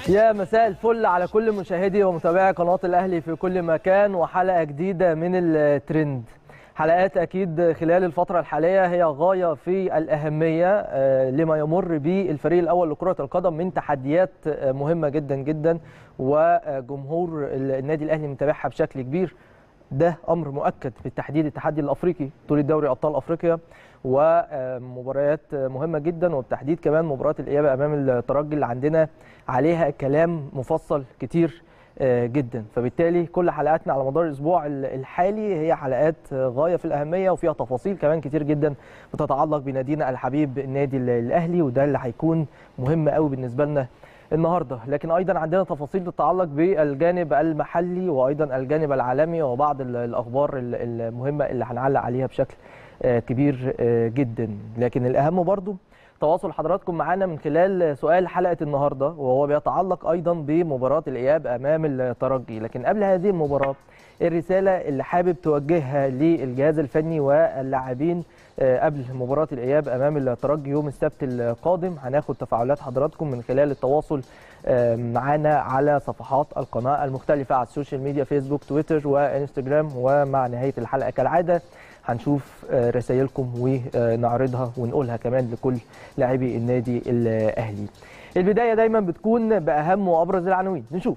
يا مساء الفل على كل مشاهدي ومتابعي قناة الأهلي في كل مكان وحلقة جديدة من الترند حلقات أكيد خلال الفترة الحالية هي غاية في الأهمية آه، لما يمر به الفريق الأول لكرة القدم من تحديات آه، مهمة جدا جدا وجمهور النادي الأهلي متابعها بشكل كبير ده امر مؤكد بالتحديد التحدي الافريقي بطوله دوري ابطال افريقيا ومباريات مهمه جدا وبالتحديد كمان مباراه الاياب امام الترجي اللي عندنا عليها كلام مفصل كتير آه، جدا فبالتالي كل حلقاتنا على مدار الاسبوع الحالي هي حلقات غايه في الاهميه وفيها تفاصيل كمان كتير جدا بتتعلق بنادينا الحبيب النادي الاهلي وده اللي هيكون مهم قوي بالنسبه لنا النهارده لكن ايضا عندنا تفاصيل تتعلق بالجانب المحلي وايضا الجانب العالمي وبعض ال- الاخبار ال- المهمه اللي هنعلق عليها بشكل آه، كبير آه، جدا لكن الاهم برضو تواصل حضراتكم معانا من خلال سؤال حلقه النهارده وهو بيتعلق ايضا بمباراه الاياب امام الترجي لكن قبل هذه المباراه الرساله اللي حابب توجهها للجهاز الفني واللاعبين آه، قبل مباراه الاياب امام الترجي يوم السبت القادم هناخد تفاعلات حضراتكم من خلال التواصل آه، معانا على صفحات القناه المختلفه على السوشيال ميديا فيسبوك تويتر وانستجرام ومع نهايه الحلقه كالعاده هنشوف آه، رسائلكم ونعرضها ونقولها كمان لكل لاعبي النادي الاهلي البدايه دايما بتكون باهم وابرز العناوين نشوف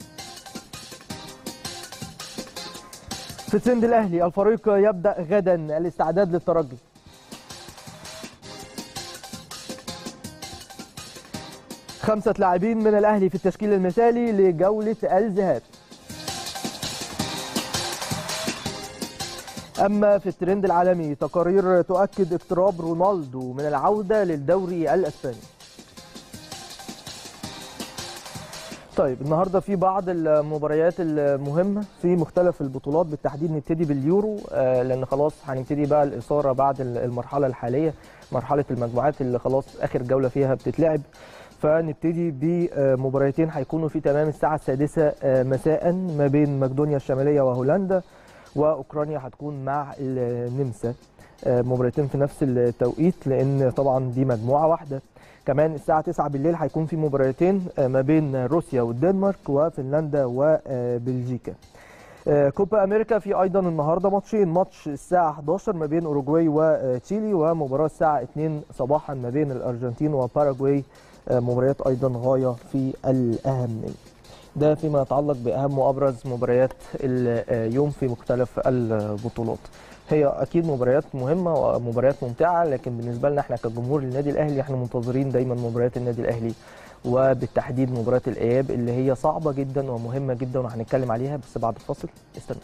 في سند الاهلي الفريق يبدا غدا الاستعداد للترجي خمسة لاعبين من الأهلي في التشكيل المثالي لجولة الذهاب أما في الترند العالمي تقارير تؤكد اقتراب رونالدو من العودة للدوري الأسباني طيب النهارده في بعض المباريات المهمه في مختلف البطولات بالتحديد نبتدي باليورو آه، لان خلاص هنبتدي بقى الاثاره بعد المرحله الحاليه مرحله المجموعات اللي خلاص اخر جوله فيها بتتلعب فنبتدي بمباراتين هيكونوا في تمام الساعه السادسه آه، مساء ما بين مقدونيا الشماليه وهولندا واوكرانيا هتكون مع النمسا آه، مباراتين في نفس التوقيت لان طبعا دي مجموعه واحده كمان الساعة 9 بالليل هيكون في مباراتين آه، ما بين روسيا والدنمارك وفنلندا وبلجيكا. آه، كوبا امريكا في ايضا النهارده ماتشين ماتش الساعة 11 ما بين اوروجواي وتشيلي ومباراة الساعة 2 صباحا ما بين الارجنتين وباراجواي آه، مباريات ايضا غاية في الاهمية. ده فيما يتعلق باهم وابرز مباريات اليوم في مختلف البطولات. هي اكيد مباريات مهمه ومباريات ممتعه لكن بالنسبه لنا احنا كجمهور النادي الاهلي احنا منتظرين دايما مباريات النادي الاهلي وبالتحديد مباراه الاياب اللي هي صعبه جدا ومهمه جدا وهنتكلم عليها بس بعد الفاصل استنى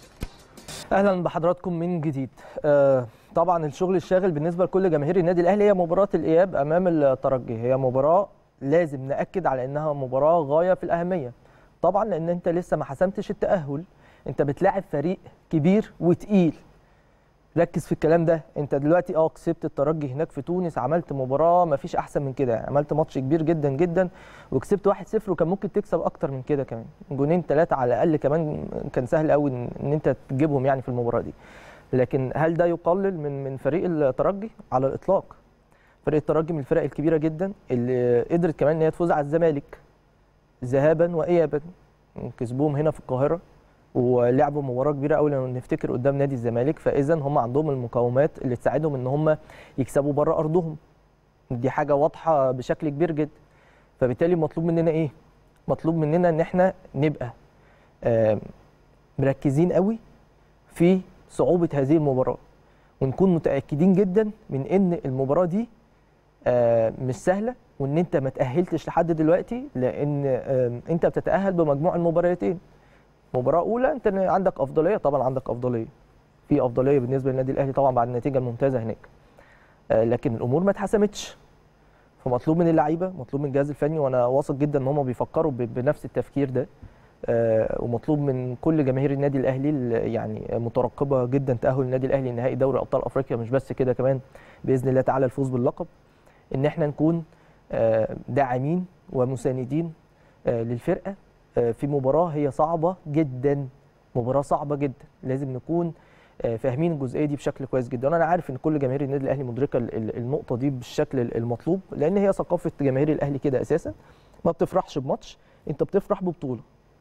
اهلا بحضراتكم من جديد آه طبعا الشغل الشاغل بالنسبه لكل جماهير النادي الاهلي هي مباراه الاياب امام الترجي هي مباراه لازم ناكد على انها مباراه غايه في الاهميه طبعا لان انت لسه ما حسمتش التاهل انت بتلاعب فريق كبير وتقيل ركز في الكلام ده انت دلوقتي اه كسبت الترجي هناك في تونس عملت مباراه ما فيش احسن من كده يعني عملت ماتش كبير جدا جدا وكسبت 1-0 وكان ممكن تكسب اكتر من كده كمان جونين ثلاثه على الاقل كمان كان سهل قوي ان ان انت تجيبهم يعني في المباراه دي لكن هل ده يقلل من من فريق الترجي على الاطلاق فريق الترجي من الفرق الكبيره جدا اللي قدرت كمان ان هي تفوز على الزمالك ذهابا وايابا كسبوهم هنا في القاهره ولعبوا مباراه كبيره قوي لو نفتكر قدام نادي الزمالك فاذا هم عندهم المقومات اللي تساعدهم ان هم يكسبوا بره ارضهم دي حاجه واضحه بشكل كبير جدا فبالتالي مطلوب مننا ايه مطلوب مننا ان احنا نبقى آم، مركزين قوي في صعوبه هذه المباراه ونكون متاكدين جدا من ان المباراه دي آه، مش سهله وان انت ما تاهلتش لحد دلوقتي لان آم، انت بتتاهل بمجموع المباراتين مباراه اولى انت عندك افضليه طبعا عندك افضليه في افضليه بالنسبه للنادي الاهلي طبعا بعد النتيجه الممتازه هناك آه، لكن الامور ما اتحسمتش فمطلوب من اللعيبه مطلوب من الجهاز الفني وانا واثق جدا ان هم بيفكروا ب- بنفس التفكير ده آه، ومطلوب من كل جماهير النادي الاهلي اللي يعني مترقبه جدا تاهل النادي الاهلي لنهائي دوري ابطال افريقيا مش بس كده كمان باذن الله تعالى الفوز باللقب ان احنا نكون آه، داعمين ومساندين آه، للفرقه آه، في مباراه هي صعبه جدا مباراه صعبه جدا لازم نكون آه، فاهمين الجزئيه دي بشكل كويس جدا وانا عارف ان كل جماهير النادي الاهلي مدركه ال- ال- النقطه دي بالشكل ال- المطلوب لان هي ثقافه جماهير الاهلي كده اساسا ما بتفرحش بماتش انت بتفرح ببطوله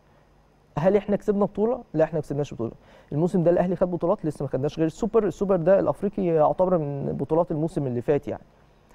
هل احنا كسبنا بطوله لا احنا ما كسبناش بطوله الموسم ده الاهلي خد بطولات لسه ما خدناش غير السوبر السوبر ده الافريقي يعتبر من بطولات الموسم اللي فات يعني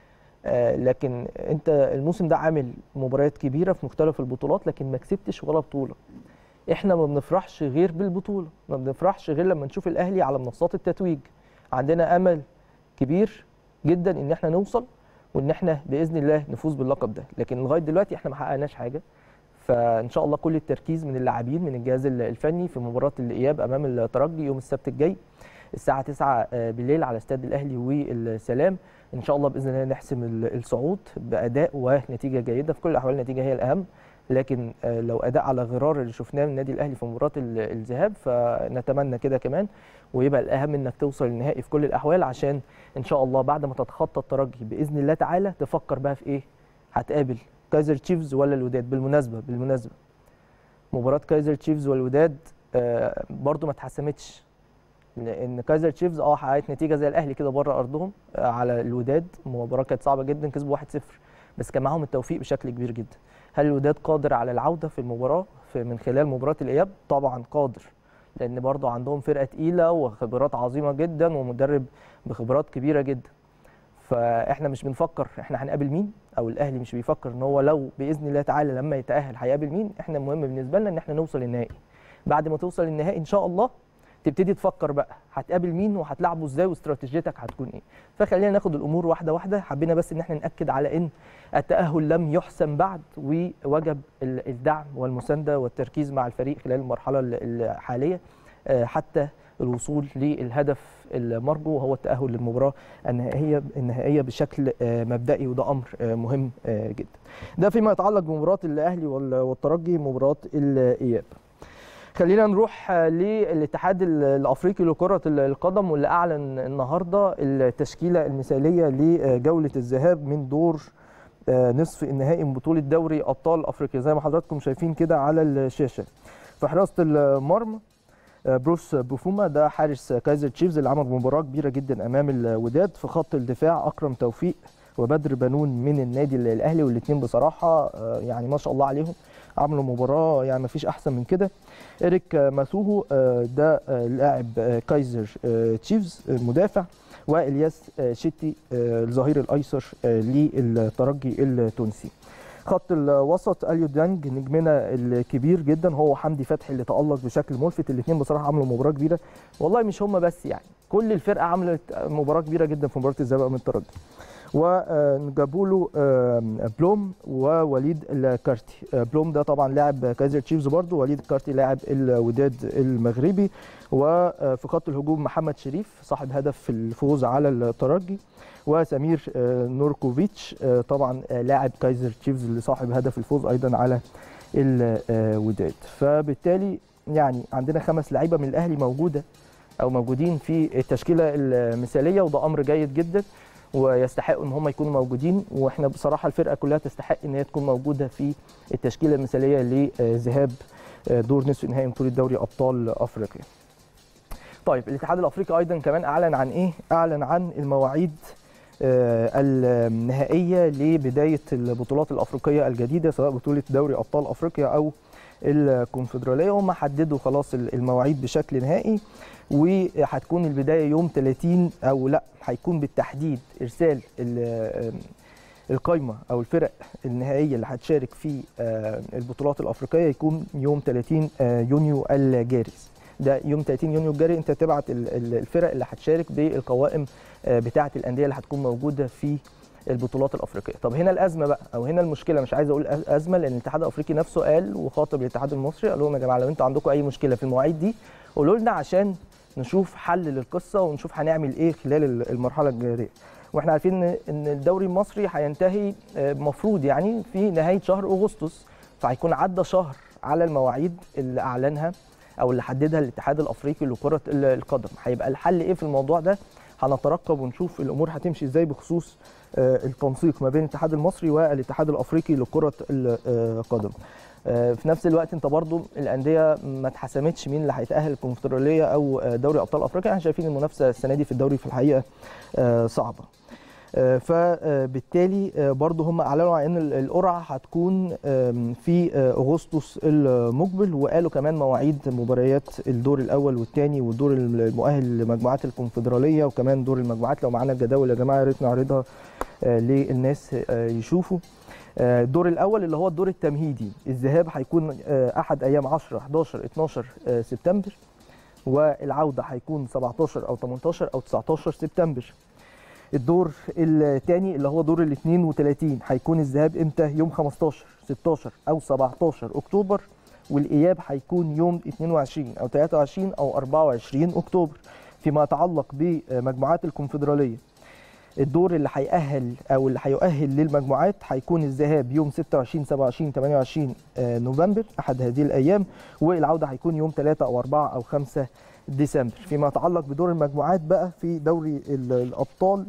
آه لكن انت الموسم ده عامل مباريات كبيره في مختلف البطولات لكن ما كسبتش ولا بطوله احنا ما بنفرحش غير بالبطوله ما بنفرحش غير لما نشوف الاهلي على منصات التتويج عندنا امل كبير جدا ان احنا نوصل وان احنا باذن الله نفوز باللقب ده لكن لغايه دلوقتي احنا ما حققناش حاجه فان شاء الله كل التركيز من اللاعبين من الجهاز الفني في مباراه الاياب امام الترجي يوم السبت الجاي الساعه 9 بالليل على استاد الاهلي والسلام ان شاء الله باذن الله نحسم الصعود باداء ونتيجه جيده في كل الاحوال النتيجه هي الاهم لكن لو اداء على غرار اللي شفناه من النادي الاهلي في مباراه الذهاب فنتمنى كده كمان ويبقى الاهم انك توصل للنهائي في كل الاحوال عشان ان شاء الله بعد ما تتخطى الترجي باذن الله تعالى تفكر بقى في ايه هتقابل كايزر تشيفز ولا الوداد بالمناسبه بالمناسبه مباراه كايزر تشيفز والوداد آه برضو ما اتحسمتش لان كايزر تشيفز اه حققت نتيجه زي الاهلي كده بره ارضهم آه على الوداد المباراه كانت صعبه جدا كسبوا 1-0 بس كان معاهم التوفيق بشكل كبير جدا هل الوداد قادر على العوده في المباراه في من خلال مباراه الاياب طبعا قادر لان برضو عندهم فرقه تقيله وخبرات عظيمه جدا ومدرب بخبرات كبيره جدا فاحنا مش بنفكر احنا هنقابل مين او الاهلي مش بيفكر ان هو لو باذن الله تعالى لما يتاهل هيقابل مين احنا المهم بالنسبه لنا ان احنا نوصل للنهائي بعد ما توصل للنهائي ان شاء الله تبتدي تفكر بقى هتقابل مين وهتلعبه ازاي واستراتيجيتك هتكون ايه فخلينا ناخد الامور واحده واحده حبينا بس ان احنا ناكد على ان التاهل لم يحسم بعد ووجب الدعم والمسانده والتركيز مع الفريق خلال المرحله الحاليه حتى الوصول للهدف المرجو وهو التاهل للمباراه النهائيه النهائيه بشكل مبدئي وده امر مهم جدا. ده فيما يتعلق بمباراه الاهلي والترجي مباراه الاياب. خلينا نروح للاتحاد الافريقي لكره القدم واللي اعلن النهارده التشكيله المثاليه لجوله الذهاب من دور نصف النهائي من بطوله دوري ابطال افريقيا زي ما حضراتكم شايفين كده على الشاشه. في حراسه المرمى بروس بوفوما ده حارس كايزر تشيفز اللي عمل مباراه كبيره جدا امام الوداد في خط الدفاع اكرم توفيق وبدر بنون من النادي الاهلي والاثنين بصراحه يعني ما شاء الله عليهم عملوا مباراه يعني ما فيش احسن من كده اريك ماسوهو ده لاعب كايزر تشيفز المدافع والياس شتي الظهير الايسر للترجي التونسي خط الوسط اليو دانج نجمنا الكبير جدا هو حمدي فتحي اللي تالق بشكل ملفت الاثنين بصراحه عملوا مباراه كبيره والله مش هم بس يعني كل الفرقه عملت مباراه كبيره جدا في مباراه الذهاب من الترجي وجابوا له بلوم ووليد الكارتي بلوم ده طبعا لاعب كايزر تشيفز برضه وليد الكارتي لاعب الوداد المغربي وفي خط الهجوم محمد شريف صاحب هدف في الفوز على الترجي وسمير نوركوفيتش طبعا لاعب كايزر تشيفز اللي صاحب هدف الفوز ايضا على الوداد فبالتالي يعني عندنا خمس لعيبه من الاهلي موجوده او موجودين في التشكيله المثاليه وده امر جيد جدا ويستحقوا ان هم يكونوا موجودين واحنا بصراحه الفرقه كلها تستحق ان هي تكون موجوده في التشكيله المثاليه لذهاب دور نصف نهائي بطوله دوري ابطال افريقيا. طيب الاتحاد الافريقي ايضا كمان اعلن عن ايه؟ اعلن عن المواعيد النهائيه لبدايه البطولات الافريقيه الجديده سواء بطوله دوري ابطال افريقيا او الكونفدراليه هم حددوا خلاص المواعيد بشكل نهائي وهتكون البدايه يوم 30 او لا هيكون بالتحديد ارسال القايمه او الفرق النهائيه اللي هتشارك في البطولات الافريقيه يكون يوم 30 يونيو الجاري ده يوم 30 يونيو الجاري انت تبعت الفرق اللي هتشارك بالقوائم بتاعه الانديه اللي هتكون موجوده في البطولات الافريقيه طب هنا الازمه بقى او هنا المشكله مش عايز اقول ازمه لان الاتحاد الافريقي نفسه قال وخاطب الاتحاد المصري قال لهم يا جماعه لو انتوا عندكم اي مشكله في المواعيد دي قولوا لنا عشان نشوف حل للقصه ونشوف هنعمل ايه خلال المرحله الجاريه واحنا عارفين ان الدوري المصري هينتهي المفروض يعني في نهايه شهر اغسطس فهيكون عدى شهر على المواعيد اللي اعلنها او اللي حددها الاتحاد الافريقي لكره القدم هيبقى الحل ايه في الموضوع ده هنترقب ونشوف الامور هتمشي ازاي بخصوص التنسيق ما بين الاتحاد المصري والاتحاد الافريقي لكره القدم في نفس الوقت انت برضو الانديه ما اتحسمتش مين اللي هيتاهل الكونفدراليه او دوري ابطال افريقيا احنا شايفين المنافسه السنه دي في الدوري في الحقيقه صعبه آه، فبالتالي آه، برضه هم اعلنوا عن ان ال- القرعه هتكون آم، في آه، اغسطس المقبل وقالوا كمان مواعيد مباريات الدور الاول والثاني والدور المؤهل لمجموعات الكونفدراليه وكمان دور المجموعات لو معانا الجداول يا جماعه يا ريت نعرضها آه، للناس آه، يشوفوا آه، الدور الاول اللي هو الدور التمهيدي الذهاب هيكون آه، احد ايام 10 11 12 آه، سبتمبر والعوده هيكون 17 او 18 او 19 سبتمبر الدور الثاني اللي هو دور ال 32 هيكون الذهاب امتى يوم 15 16 او 17 اكتوبر والاياب هيكون يوم 22 او 23 او 24 اكتوبر فيما يتعلق بمجموعات الكونفدراليه الدور اللي هيأهل او اللي هيؤهل للمجموعات هيكون الذهاب يوم 26 27 28 آه، نوفمبر احد هذه الايام والعوده هيكون يوم 3 او 4 او 5 ديسمبر فيما يتعلق بدور المجموعات بقى في دوري ال- الابطال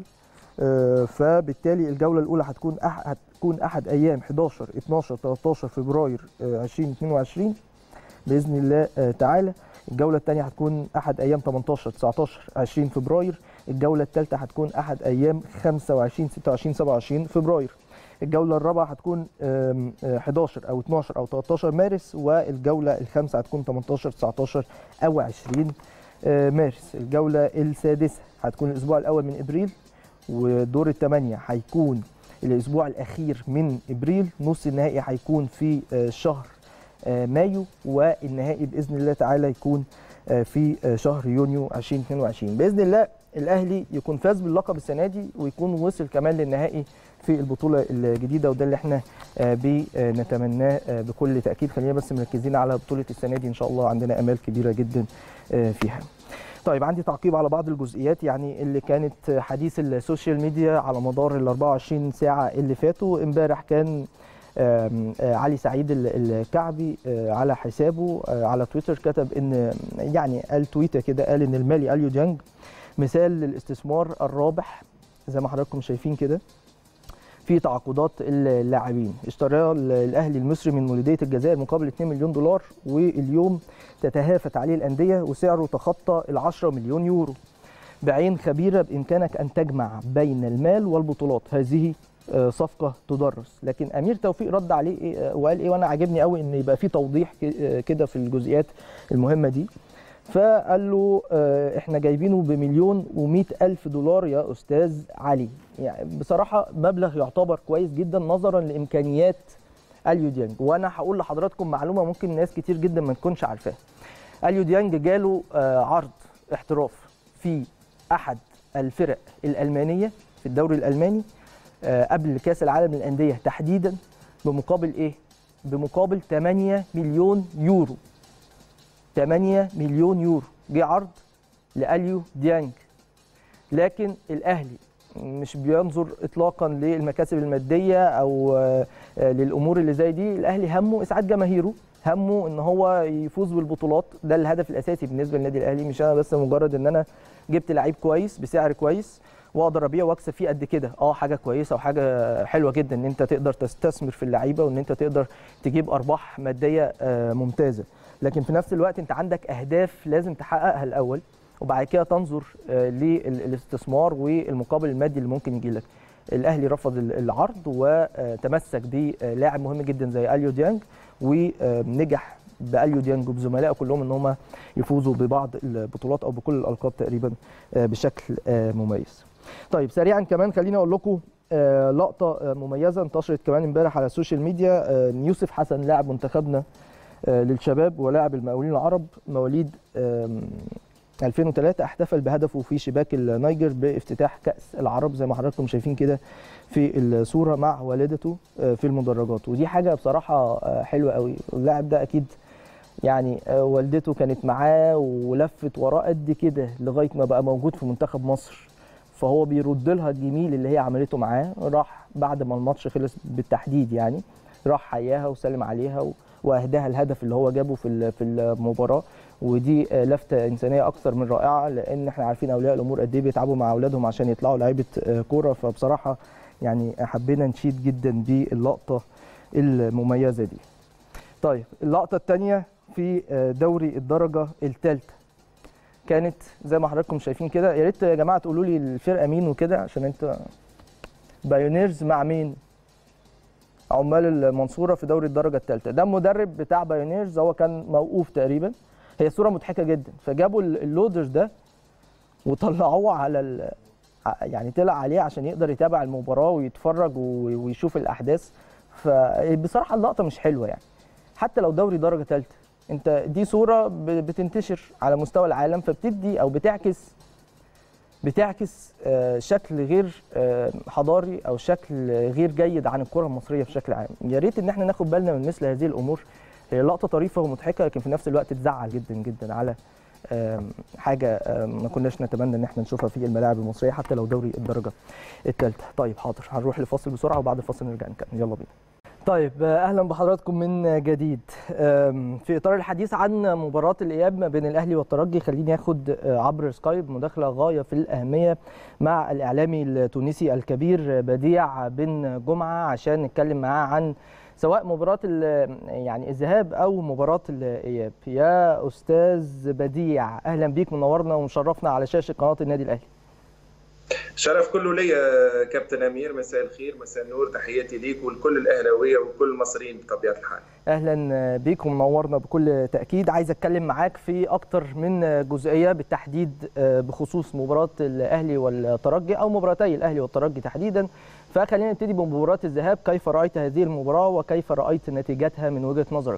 آه، فبالتالي الجوله الاولى هتكون أح هتكون احد ايام 11 12 13 فبراير آه، 2022 باذن الله آه، تعالى الجوله الثانيه هتكون احد ايام 18 19 20 فبراير الجوله الثالثه هتكون احد ايام 25 26 27 فبراير الجوله الرابعه هتكون آم، آه، 11 او 12 او 13 مارس والجوله الخامسه هتكون 18 19 او 20 آه، مارس الجوله السادسه هتكون الاسبوع الاول من ابريل ودور الثمانيه هيكون الاسبوع الاخير من ابريل نص النهائي هيكون في آه، شهر آه، مايو والنهائي باذن الله تعالى يكون آه، في آه، شهر يونيو 2022 باذن الله الاهلي يكون فاز باللقب السنه دي ويكون وصل كمان للنهائي في البطوله الجديده وده اللي احنا آه، بنتمناه آه، بكل تاكيد خلينا بس مركزين على بطوله السنه دي ان شاء الله عندنا امال كبيره جدا آه، فيها طيب عندي تعقيب على بعض الجزئيات يعني اللي كانت حديث السوشيال ميديا على مدار ال 24 ساعه اللي فاتوا امبارح كان آم، آه، علي سعيد ال- الكعبي آه، على حسابه آه، على تويتر كتب ان يعني قال تويته كده قال ان المالي اليو ديانج مثال للاستثمار الرابح زي ما حضراتكم شايفين كده في تعاقدات اللاعبين اشترى الاهلي المصري من مولوديه الجزائر مقابل 2 مليون دولار واليوم تتهافت عليه الانديه وسعره تخطى ال 10 مليون يورو بعين خبيره بامكانك ان تجمع بين المال والبطولات هذه آه، صفقه تدرس لكن امير توفيق رد عليه إيه، آه، وقال ايه وانا عاجبني قوي ان يبقى في توضيح ك- آه، كده في الجزئيات المهمه دي فقال له آه، احنا جايبينه بمليون و100 الف دولار يا استاذ علي يعني بصراحه مبلغ يعتبر كويس جدا نظرا لامكانيات اليو ديانج وانا هقول لحضراتكم معلومه ممكن ناس كتير جدا ما تكونش عارفاها اليو ديانج جاله آه، عرض احتراف في احد الفرق الالمانيه في الدوري الالماني آه، قبل كاس العالم للانديه تحديدا بمقابل ايه بمقابل 8 مليون يورو 8 مليون يورو جه عرض لاليو ديانج لكن الاهلي مش بينظر اطلاقا للمكاسب الماديه او آه، آه، للامور اللي زي دي الاهلي همه اسعاد جماهيره همه ان هو يفوز بالبطولات ده الهدف الاساسي بالنسبه للنادي الاهلي مش انا بس مجرد ان انا جبت لعيب كويس بسعر كويس واقدر ابيع واكسب فيه قد كده اه حاجه كويسه وحاجه حلوه جدا ان انت تقدر تستثمر في اللعيبه وان انت تقدر تجيب ارباح ماديه آه، ممتازه لكن في نفس الوقت انت عندك اهداف لازم تحققها الاول وبعد كده تنظر آه، للاستثمار والمقابل المادي اللي ممكن يجي لك الاهلي رفض ال- العرض وتمسك بلاعب مهم جدا زي اليو ديانج ونجح باليو ديانج وبزملائه كلهم ان هم يفوزوا ببعض البطولات او بكل الالقاب تقريبا آه، بشكل آه، مميز. طيب سريعا كمان خليني اقول لكم آه، لقطه آه، مميزه انتشرت كمان امبارح على السوشيال ميديا آه، إن يوسف حسن لاعب منتخبنا آه، للشباب ولاعب المقاولين العرب مواليد آم، 2003 احتفل بهدفه في شباك النيجر بافتتاح كأس العرب زي ما حضراتكم شايفين كده في الصورة مع والدته آه، في المدرجات ودي حاجة بصراحة آه، حلوة قوي اللاعب ده أكيد يعني آه، والدته كانت معاه ولفت وراه قد كده لغاية ما بقى موجود في منتخب مصر فهو بيرد لها الجميل اللي هي عملته معاه راح بعد ما الماتش خلص بالتحديد يعني راح حياها وسلم عليها و- واهداها الهدف اللي هو جابه في ال- في المباراه ودي آه، لفته انسانيه اكثر من رائعه لان احنا عارفين اولياء الامور قد ايه بيتعبوا مع اولادهم عشان يطلعوا لعيبه آه، كوره فبصراحه يعني حبينا نشيد جدا باللقطه المميزه دي. طيب اللقطه الثانيه في آه، دوري الدرجه الثالثه كانت زي ما حضراتكم شايفين كده يا ريت يا جماعه تقولوا لي الفرقه مين وكده عشان انت بايونيرز مع مين عمال المنصوره في دوري الدرجه الثالثه ده المدرب بتاع بايونيرز هو كان موقوف تقريبا هي صوره مضحكه جدا فجابوا اللودر ده وطلعوه على ال... يعني طلع عليه عشان يقدر يتابع المباراه ويتفرج ويشوف الاحداث فبصراحه اللقطه مش حلوه يعني حتى لو دوري درجه ثالثه انت دي صوره بتنتشر على مستوى العالم فبتدي او بتعكس بتعكس شكل غير حضاري او شكل غير جيد عن الكره المصريه بشكل عام يا ريت ان احنا ناخد بالنا من مثل هذه الامور هي لقطه طريفه ومضحكه لكن في نفس الوقت تزعل جدا جدا على حاجه ما كناش نتمنى ان احنا نشوفها في الملاعب المصريه حتى لو دوري الدرجه الثالثه طيب حاضر هنروح لفاصل بسرعه وبعد الفاصل نرجع نكمل يلا بينا طيب اهلا بحضراتكم من جديد في اطار الحديث عن مباراه الاياب ما بين الاهلي والترجي خليني اخد عبر سكايب مداخله غايه في الاهميه مع الاعلامي التونسي الكبير بديع بن جمعه عشان نتكلم معاه عن سواء مباراه يعني الذهاب او مباراه الاياب يا استاذ بديع اهلا بيك منورنا ومشرفنا على شاشه قناه النادي الاهلي شرف كله ليا كابتن امير مساء الخير مساء النور تحياتي ليك ولكل الاهلاويه وكل المصريين بطبيعه الحال اهلا بيك ومنورنا بكل تاكيد عايز اتكلم معاك في اكتر من جزئيه بالتحديد بخصوص مباراه الاهلي والترجي او مباراتي الاهلي والترجي تحديدا فخلينا نبتدي بمباراه الذهاب كيف رايت هذه المباراه وكيف رايت نتيجتها من وجهه نظرك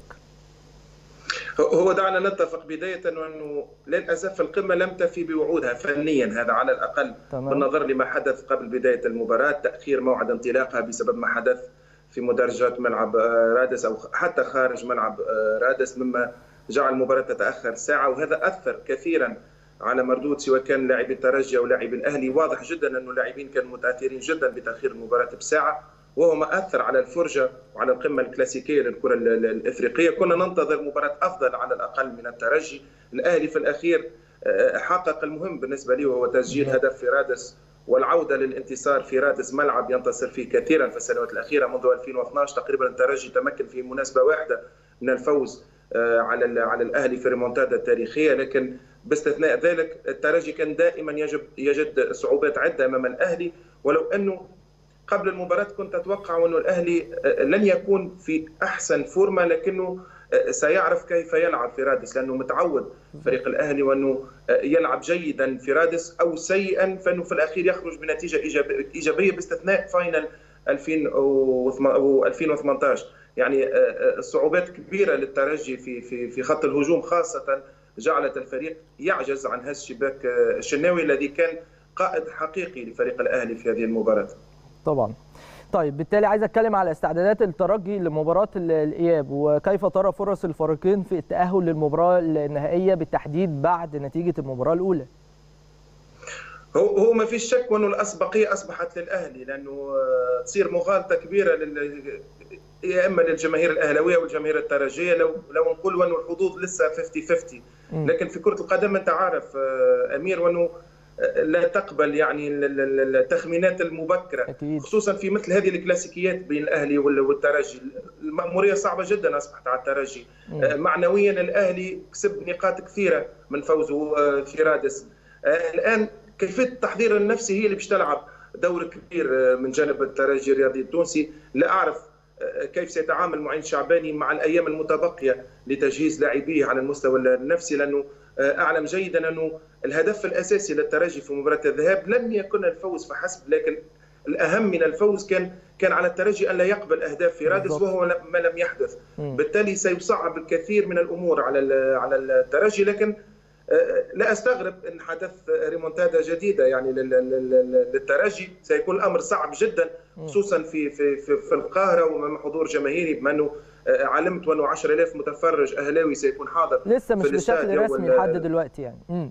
هو دعنا نتفق بداية أنه للأسف القمة لم تفي بوعودها فنيا هذا على الأقل تمام. بالنظر لما حدث قبل بداية المباراة تأخير موعد انطلاقها بسبب ما حدث في مدرجات ملعب رادس أو حتى خارج ملعب رادس مما جعل المباراة تتأخر ساعة وهذا أثر كثيرا على مردود سواء كان لاعبي الترجي أو لاعبي الأهلي واضح جدا أن اللاعبين كانوا متأثرين جدا بتأخير المباراة بساعة وهو ما اثر على الفرجه وعلى القمه الكلاسيكيه للكره الافريقيه، كنا ننتظر مباراه افضل على الاقل من الترجي، الاهلي في الاخير حقق المهم بالنسبه لي وهو تسجيل هدف في رادس والعوده للانتصار في رادس ملعب ينتصر فيه كثيرا في السنوات الاخيره منذ 2012 تقريبا الترجي تمكن في مناسبه واحده من الفوز على على الاهلي في ريمونتادا التاريخيه لكن باستثناء ذلك الترجي كان دائما يجب يجد صعوبات عده امام الاهلي ولو انه قبل المباراة كنت أتوقع أنه الأهلي لن يكون في أحسن فورمة لكنه سيعرف كيف يلعب في رادس لأنه متعود فريق الأهلي وأنه يلعب جيدا في رادس أو سيئا فأنه في الأخير يخرج بنتيجة إيجابية باستثناء فاينل 2018 يعني الصعوبات كبيرة للترجي في في في خط الهجوم خاصة جعلت الفريق يعجز عن هز شباك الشناوي الذي كان قائد حقيقي لفريق الأهلي في هذه المباراة طبعا طيب بالتالي عايز اتكلم على استعدادات الترجي لمباراه الاياب وكيف ترى فرص الفريقين في التاهل للمباراه النهائيه بالتحديد بعد نتيجه المباراه الاولى هو هو ما فيش شك وانه الاسبقيه اصبحت للاهلي لانه تصير مغالطه كبيره لل يا اما للجماهير الاهلاويه والجماهير الترجيه لو لو نقول وانه الحظوظ لسه 50 50 لكن في كره القدم انت عارف امير وانه لا تقبل يعني التخمينات المبكره أكيد. خصوصا في مثل هذه الكلاسيكيات بين الاهلي والترجي المأموريه صعبه جدا اصبحت على الترجي م. معنويا الاهلي كسب نقاط كثيره من فوزه في رادس الان كيفيه التحضير النفسي هي اللي باش تلعب دور كبير من جانب الترجي الرياضي التونسي لا اعرف كيف سيتعامل معين شعباني مع الايام المتبقيه لتجهيز لاعبيه على المستوى النفسي لانه اعلم جيدا انه الهدف الاساسي للترجي في مباراه الذهاب لم يكن الفوز فحسب لكن الاهم من الفوز كان كان على الترجي ان لا يقبل اهداف في رادس وهو ما لم يحدث بالتالي سيصعب الكثير من الامور على على الترجي لكن لا استغرب ان حدث ريمونتادا جديده يعني للترجي سيكون الامر صعب جدا خصوصا في في في, في القاهره ومع حضور جماهيري بما انه علمت وانه 10000 متفرج اهلاوي سيكون حاضر لسه مش بشكل رسمي لحد دلوقتي يعني مم.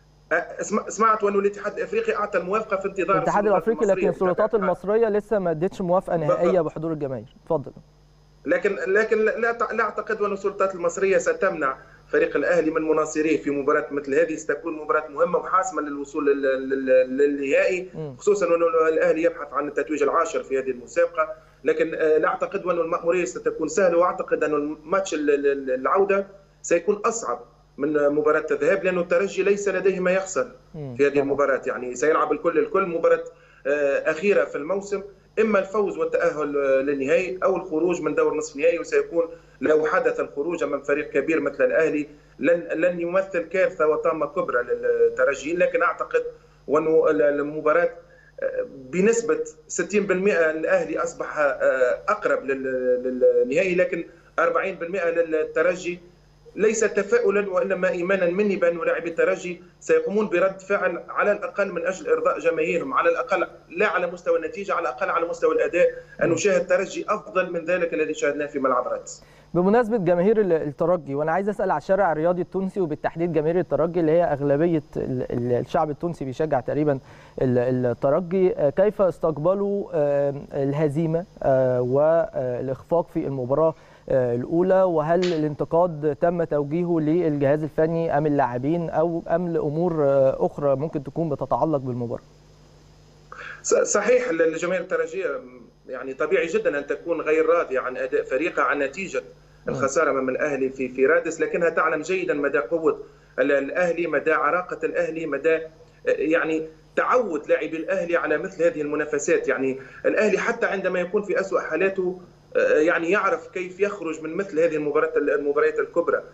سمعت وانه الاتحاد الافريقي اعطى الموافقه في انتظار الاتحاد الافريقي لكن السلطات المصريه لسه ما ادتش موافقه نهائيه بحضور الجماهير اتفضل لكن لكن لا لا اعتقد ان السلطات المصريه ستمنع فريق الاهلي من مناصريه في مباراه مثل هذه ستكون مباراه مهمه وحاسمه للوصول للنهائي خصوصا انه الاهلي يبحث عن التتويج العاشر في هذه المسابقه لكن لا اعتقد ان المأموريه ستكون سهله واعتقد ان الماتش العوده سيكون اصعب من مباراة الذهاب لأنه الترجي ليس لديه ما يخسر في هذه المباراة يعني سيلعب الكل الكل مباراة أخيرة في الموسم اما الفوز والتاهل للنهائي او الخروج من دور نصف النهائي وسيكون لو حدث الخروج امام فريق كبير مثل الاهلي لن لن يمثل كارثه وطامه كبرى للترجي لكن اعتقد وانه المباراه بنسبه 60% الاهلي اصبح اقرب للنهائي لكن 40% للترجي ليس تفاؤلا وانما ايمانا مني بان لاعبي الترجي سيقومون برد فعل على الاقل من اجل ارضاء جماهيرهم على الاقل لا على مستوى النتيجه على الاقل على مستوى الاداء ان نشاهد ترجي افضل من ذلك الذي شاهدناه في ملعب رادس بمناسبه جماهير الترجي وانا عايز اسال على الشارع الرياضي التونسي وبالتحديد جماهير الترجي اللي هي اغلبيه الشعب التونسي بيشجع تقريبا الترجي كيف استقبلوا الهزيمه والاخفاق في المباراه الاولى وهل الانتقاد تم توجيهه للجهاز الفني ام اللاعبين او ام لامور اخرى ممكن تكون بتتعلق بالمباراه صحيح الجماهير الترجيه يعني طبيعي جدا ان تكون غير راضيه عن اداء فريقها عن نتيجه الخساره امام الاهلي في في رادس لكنها تعلم جيدا مدى قوه الاهلي مدى عراقه الاهلي مدى يعني تعود لاعبي الاهلي على مثل هذه المنافسات يعني الاهلي حتى عندما يكون في اسوا حالاته يعني يعرف كيف يخرج من مثل هذه المباريات المباريات الكبرى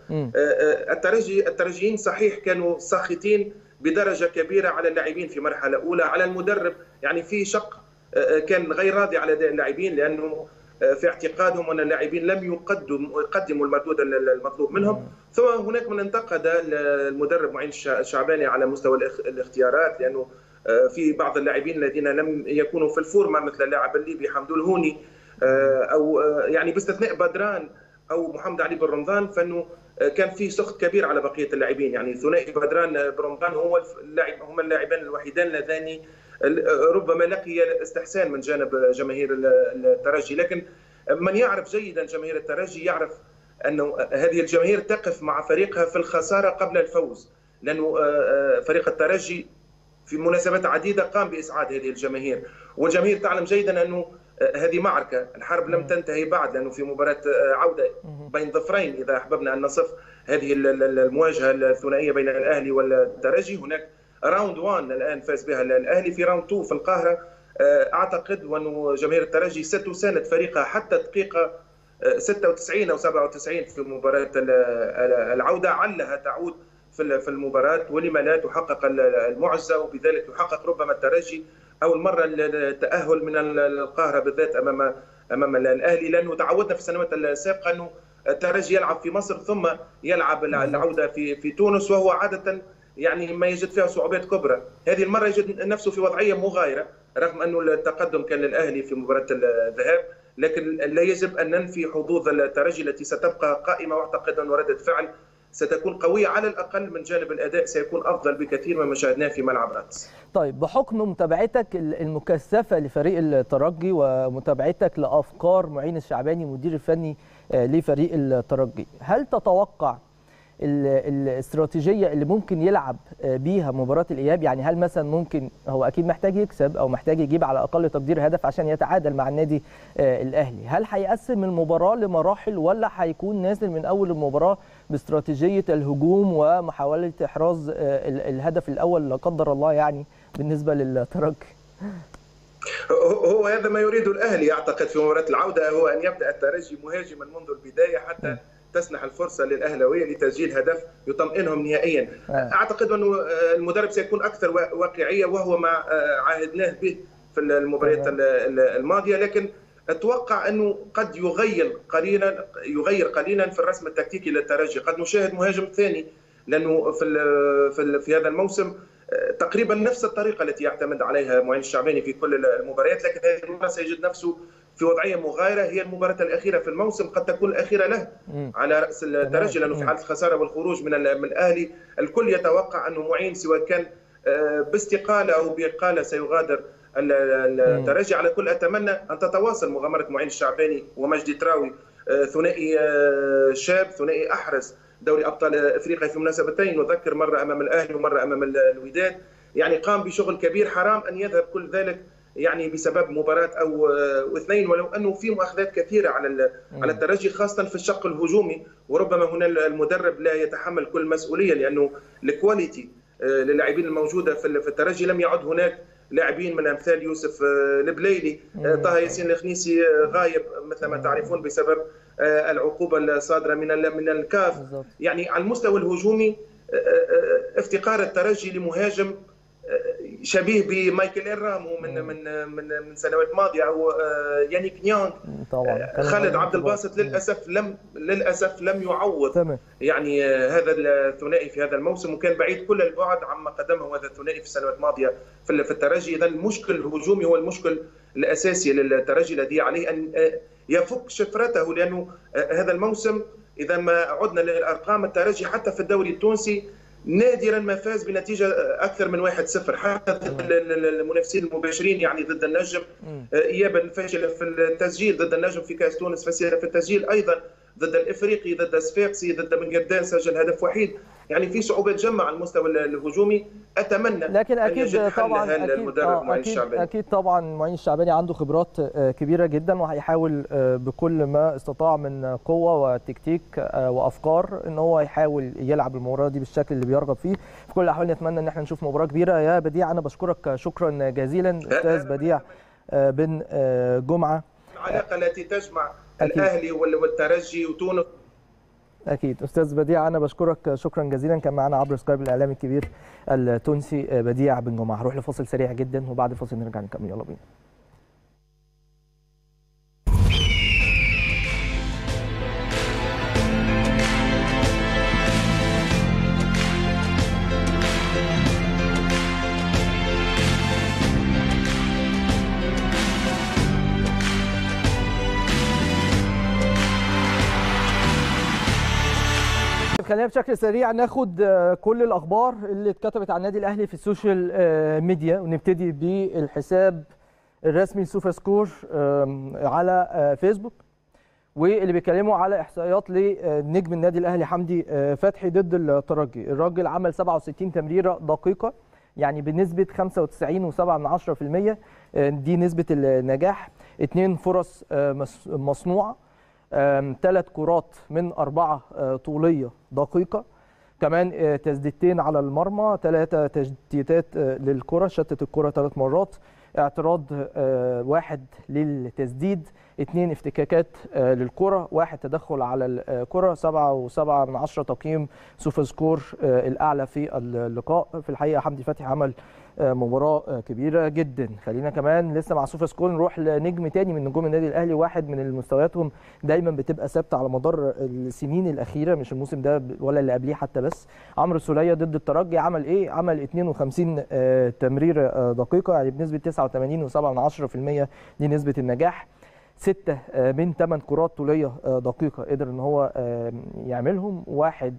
الترجي الترجيين صحيح كانوا ساخطين بدرجه كبيره على اللاعبين في مرحله اولى على المدرب يعني في شق كان غير راضي على اداء اللاعبين لانه في اعتقادهم ان اللاعبين لم يقدموا يقدموا المردود المطلوب منهم ثم هناك من انتقد المدرب معين الشعباني على مستوى الاختيارات لانه في بعض اللاعبين الذين لم يكونوا في الفورمه مثل اللاعب الليبي حمدو الهوني او يعني باستثناء بدران او محمد علي بن رمضان فانه كان في سخط كبير على بقيه اللاعبين يعني ثنائي بدران بن رمضان هو اللاعب هما اللاعبان الوحيدان اللذان ربما لقي استحسان من جانب جماهير الترجي لكن من يعرف جيدا جماهير الترجي يعرف انه هذه الجماهير تقف مع فريقها في الخساره قبل الفوز لانه فريق الترجي في مناسبات عديده قام باسعاد هذه الجماهير والجماهير تعلم جيدا انه هذه معركة الحرب لم تنتهي بعد لأنه في مباراة عودة بين ظفرين إذا أحببنا أن نصف هذه المواجهة الثنائية بين الأهلي والترجي هناك راوند 1 الآن فاز بها الأهلي في راوند 2 في القاهرة أعتقد وأن جماهير الترجي ستساند فريقها حتى دقيقة 96 أو 97 في مباراة العودة علها تعود في المباراة ولما لا تحقق المعجزة وبذلك يحقق ربما الترجي اول مره التاهل من القاهره بالذات امام امام الاهلي لانه تعودنا في السنوات السابقه انه الترجي يلعب في مصر ثم يلعب العوده في في تونس وهو عاده يعني ما يجد فيها صعوبات كبرى، هذه المره يجد نفسه في وضعيه مغايره رغم انه التقدم كان للاهلي في مباراه الذهاب، لكن لا يجب ان ننفي حظوظ الترجي التي ستبقى قائمه واعتقد انه رده فعل ستكون قوية على الأقل من جانب الأداء سيكون أفضل بكثير مما شاهدناه في ملعب رادس طيب بحكم متابعتك المكثفة لفريق الترجي ومتابعتك لأفكار معين الشعباني مدير الفني لفريق الترجي هل تتوقع الاستراتيجيه اللي ممكن يلعب بيها مباراه الاياب يعني هل مثلا ممكن هو اكيد محتاج يكسب او محتاج يجيب على اقل تقدير هدف عشان يتعادل مع النادي الاهلي هل هيقسم المباراه لمراحل ولا هيكون نازل من اول المباراه باستراتيجيه الهجوم ومحاوله احراز الهدف الاول لا قدر الله يعني بالنسبه للترجي هو هذا ما يريده الاهلي اعتقد في مباراه العوده هو ان يبدا الترجي مهاجما منذ البدايه حتى تسنح الفرصه للاهلاويه لتسجيل هدف يطمئنهم نهائيا اعتقد انه المدرب سيكون اكثر واقعيه وهو ما عاهدناه به في المباريات الماضيه لكن اتوقع انه قد يغير قليلا يغير قليلا في الرسم التكتيكي للترجي قد نشاهد مهاجم ثاني لانه في في, في هذا الموسم تقريبا نفس الطريقه التي يعتمد عليها معين الشعباني في كل المباريات لكن هذه المره سيجد نفسه في وضعيه مغايره هي المباراه الاخيره في الموسم قد تكون الاخيره له على راس الترجي لانه في حاله الخساره والخروج من من الاهلي الكل يتوقع انه معين سواء كان باستقاله او باقاله سيغادر الترجي على كل اتمنى ان تتواصل مغامره معين الشعباني ومجدي تراوي ثنائي شاب ثنائي احرز دوري ابطال افريقيا في مناسبتين نذكر مره امام الاهلي ومره امام الوداد يعني قام بشغل كبير حرام ان يذهب كل ذلك يعني بسبب مباراه او اثنين ولو انه في مؤاخذات كثيره على على الترجي خاصه في الشق الهجومي وربما هنا المدرب لا يتحمل كل مسؤوليه لانه الكواليتي للاعبين الموجوده في الترجي لم يعد هناك لاعبين من امثال يوسف البليلي طه ياسين الخنيسي غايب مثل ما تعرفون بسبب العقوبه الصادره من من الكاف يعني على المستوى الهجومي افتقار الترجي لمهاجم شبيه بمايكل ارامو من من من من سنوات ماضيه او يانيك نيانغ طبعا خالد عبد الباسط للاسف لم للاسف لم يعوض تمام. يعني هذا الثنائي في هذا الموسم وكان بعيد كل البعد عما قدمه هذا الثنائي في السنوات الماضيه في الترجي اذا المشكل الهجومي هو المشكل الاساسي للترجي الذي عليه ان يفك شفرته لانه هذا الموسم اذا ما عدنا للارقام الترجي حتى في الدوري التونسي نادرا ما فاز بنتيجه اكثر من 1-0 حتى ضد المنافسين المباشرين يعني ضد النجم ايابا فاشله في التسجيل ضد النجم في كاس تونس فاشله في التسجيل ايضا ضد الافريقي ضد صفاقسي ضد بن قردان سجل هدف وحيد يعني في صعوبات جمع على المستوى الهجومي اتمنى لكن اكيد طبعا اكيد المدرب أكيد, الشعباني. اكيد طبعا معين الشعباني عنده خبرات كبيره جدا وهيحاول بكل ما استطاع من قوه وتكتيك وافكار ان هو يحاول يلعب المباراه دي بالشكل اللي بيرغب فيه في كل الاحوال نتمنى ان احنا نشوف مباراه كبيره يا بديع انا بشكرك شكرا جزيلا استاذ بديع بن جمعه العلاقه التي تجمع أكيد. الاهلي والترجي وتونس اكيد استاذ بديع انا بشكرك شكرا جزيلا كان معنا عبر سكايب الاعلامي الكبير التونسي بديع بن جمعه هروح لفاصل سريع جدا وبعد الفاصل نرجع نكمل يلا بينا خلينا بشكل سريع ناخد كل الاخبار اللي اتكتبت عن النادي الاهلي في السوشيال ميديا ونبتدي بالحساب الرسمي لسوفا سكور على فيسبوك واللي بيتكلموا على احصائيات لنجم النادي الاهلي حمدي فتحي ضد الترجي الراجل عمل 67 تمريره دقيقه يعني بنسبه 95.7% دي نسبه النجاح اثنين فرص مصنوعه ثلاث كرات من أربعة طولية دقيقة كمان تسديدتين على المرمى ثلاثة تشتيتات للكرة شتت الكرة ثلاث مرات اعتراض واحد للتسديد اثنين افتكاكات للكرة واحد تدخل على الكرة سبعة وسبعة من عشرة تقييم سوفا سكور الأعلى في اللقاء في الحقيقة حمدي فتحي عمل مباراه كبيره جدا خلينا كمان لسه مع سوفا سكور نروح لنجم تاني من نجوم النادي الاهلي واحد من مستوياتهم دايما بتبقى ثابته على مدار السنين الاخيره مش الموسم ده ولا اللي قبليه حتى بس عمرو السوليه ضد الترجي عمل ايه عمل 52 تمريره دقيقه يعني بنسبه 89.7% دي نسبه النجاح ستة من ثمان كرات طولية دقيقة قدر ان هو يعملهم واحد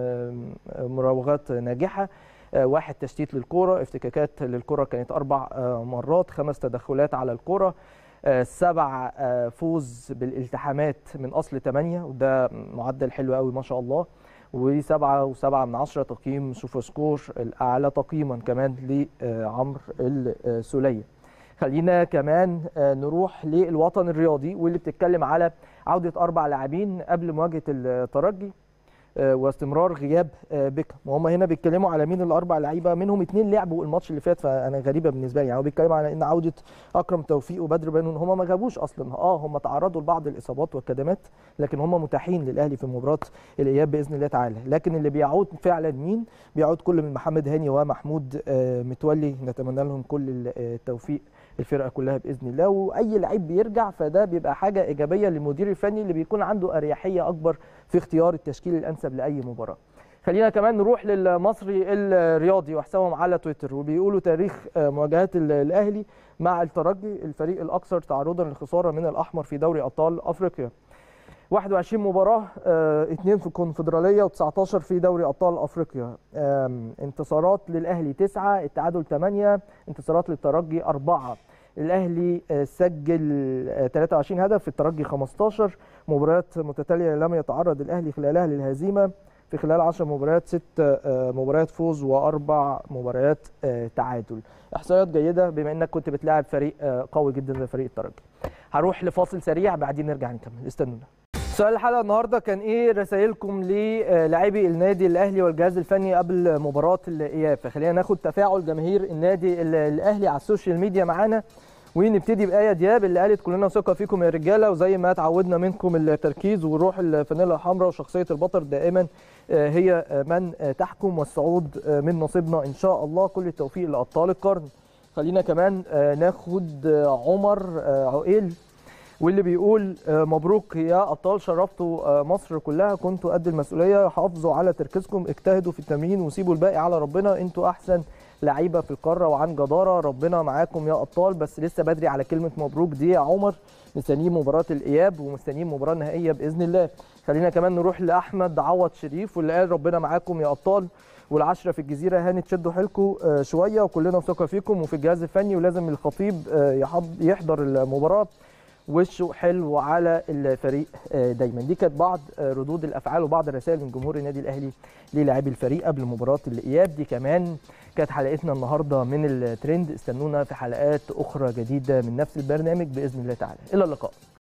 مراوغات ناجحة واحد تشتيت للكرة افتكاكات للكرة كانت أربع مرات خمس تدخلات على الكرة سبع فوز بالالتحامات من أصل ثمانية وده معدل حلو قوي ما شاء الله وسبعة وسبعة من عشرة تقييم سوفا سكور الأعلى تقييما كمان لعمرو السولية خلينا كمان نروح للوطن الرياضي واللي بتتكلم على عودة أربع لاعبين قبل مواجهة الترجي واستمرار غياب بيكهام وهم هنا بيتكلموا على مين الاربع لعيبه منهم اثنين لعبوا الماتش اللي فات فانا غريبه بالنسبه لي يعني هو بيتكلم على ان عوده اكرم توفيق وبدر بنون هم ما جابوش اصلا اه هم تعرضوا لبعض الاصابات والكدمات لكن هم متاحين للاهلي في مباراه الاياب باذن الله تعالى لكن اللي بيعود فعلا مين بيعود كل من محمد هاني ومحمود متولي نتمنى لهم كل التوفيق الفرقه كلها باذن الله واي لعيب بيرجع فده بيبقى حاجه ايجابيه للمدير الفني اللي بيكون عنده اريحيه اكبر في اختيار التشكيل الانسب لاي مباراه خلينا كمان نروح للمصري الرياضي وحسابهم على تويتر وبيقولوا تاريخ مواجهات الاهلي مع الترجي الفريق الاكثر تعرضا للخساره من الاحمر في دوري ابطال افريقيا 21 مباراه اثنين في الكونفدراليه و19 في دوري ابطال افريقيا انتصارات للاهلي 9 التعادل 8 انتصارات للترجي 4 الاهلي سجل 23 هدف الترجي 15 مباريات متتاليه لم يتعرض الاهلي خلالها للهزيمه في خلال 10 مباريات 6 مباريات فوز واربع مباريات تعادل احصائيات جيده بما انك كنت بتلاعب فريق قوي جدا زي فريق الترجي هروح لفاصل سريع بعدين نرجع نكمل استنونا سؤال الحلقه النهارده كان ايه رسائلكم للاعبي النادي الاهلي والجهاز الفني قبل مباراه الاياب فخلينا ناخد تفاعل جماهير النادي الاهلي على السوشيال ميديا معانا ونبتدي بآية دياب اللي قالت كلنا ثقة فيكم يا رجالة وزي ما اتعودنا منكم التركيز والروح الفانيلا الحمراء وشخصية البطل دائما هي من تحكم والصعود من نصيبنا إن شاء الله كل التوفيق لأبطال القرن خلينا كمان ناخد عمر عقيل واللي بيقول مبروك يا ابطال شرفتوا مصر كلها كنتوا قد المسؤوليه حافظوا على تركيزكم اجتهدوا في التمرين وسيبوا الباقي على ربنا انتوا احسن لعيبه في القاره وعن جداره ربنا معاكم يا ابطال بس لسه بدري على كلمه مبروك دي يا عمر مستنيين مباراه الاياب ومستنيين مباراه نهائيه باذن الله خلينا كمان نروح لاحمد عوض شريف واللي قال ربنا معاكم يا ابطال والعشرة في الجزيرة هانت شدوا حيلكم شوية وكلنا ثقة فيكم وفي الجهاز الفني ولازم الخطيب يحضر المباراة وشه حلو على الفريق دايما دي كانت بعض ردود الافعال وبعض الرسائل من جمهور النادي الاهلي للاعبي الفريق قبل مباراه الاياب دي كمان كانت حلقتنا النهارده من الترند استنونا في حلقات اخرى جديده من نفس البرنامج باذن الله تعالى الى اللقاء